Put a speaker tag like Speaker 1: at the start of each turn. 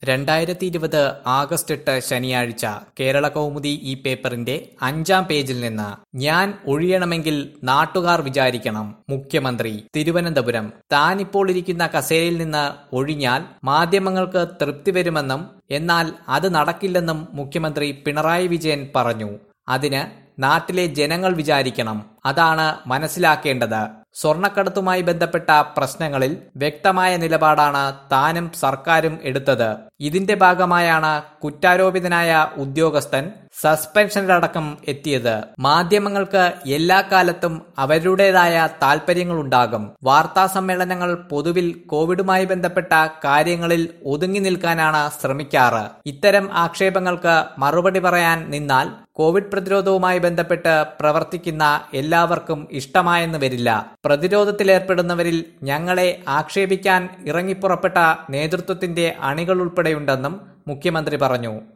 Speaker 1: രണ്ടായിരത്തി ഇരുപത് ആഗസ്റ്റ് എട്ട് ശനിയാഴ്ച കേരള കൗമുദി ഈ പേപ്പറിന്റെ അഞ്ചാം പേജിൽ നിന്ന് ഞാൻ ഒഴിയണമെങ്കിൽ നാട്ടുകാർ വിചാരിക്കണം മുഖ്യമന്ത്രി തിരുവനന്തപുരം താനിപ്പോൾ ഇരിക്കുന്ന കസേരയിൽ നിന്ന് ഒഴിഞ്ഞാൽ മാധ്യമങ്ങൾക്ക് തൃപ്തി വരുമെന്നും എന്നാൽ അത് നടക്കില്ലെന്നും മുഖ്യമന്ത്രി പിണറായി വിജയൻ പറഞ്ഞു അതിന് നാട്ടിലെ ജനങ്ങൾ വിചാരിക്കണം അതാണ് മനസ്സിലാക്കേണ്ടത് സ്വർണക്കടത്തുമായി ബന്ധപ്പെട്ട പ്രശ്നങ്ങളിൽ വ്യക്തമായ നിലപാടാണ് താനും സർക്കാരും എടുത്തത് ഇതിന്റെ ഭാഗമായാണ് കുറ്റാരോപിതനായ ഉദ്യോഗസ്ഥൻ സസ്പെൻഷനിലടക്കം എത്തിയത് മാധ്യമങ്ങൾക്ക് എല്ലാ കാലത്തും അവരുടേതായ താൽപര്യങ്ങളുണ്ടാകും വാർത്താ സമ്മേളനങ്ങൾ പൊതുവിൽ കോവിഡുമായി ബന്ധപ്പെട്ട കാര്യങ്ങളിൽ ഒതുങ്ങി നിൽക്കാനാണ് ശ്രമിക്കാറ് ഇത്തരം ആക്ഷേപങ്ങൾക്ക് മറുപടി പറയാൻ നിന്നാൽ കോവിഡ് പ്രതിരോധവുമായി ബന്ധപ്പെട്ട് പ്രവർത്തിക്കുന്ന എല്ലാവർക്കും ഇഷ്ടമായെന്ന് വരില്ല പ്രതിരോധത്തിലേർപ്പെടുന്നവരിൽ ഞങ്ങളെ ആക്ഷേപിക്കാൻ ഇറങ്ങിപ്പുറപ്പെട്ട നേതൃത്വത്തിന്റെ അണികൾ ഉൾപ്പെടെയുണ്ടെന്നും മുഖ്യമന്ത്രി പറഞ്ഞു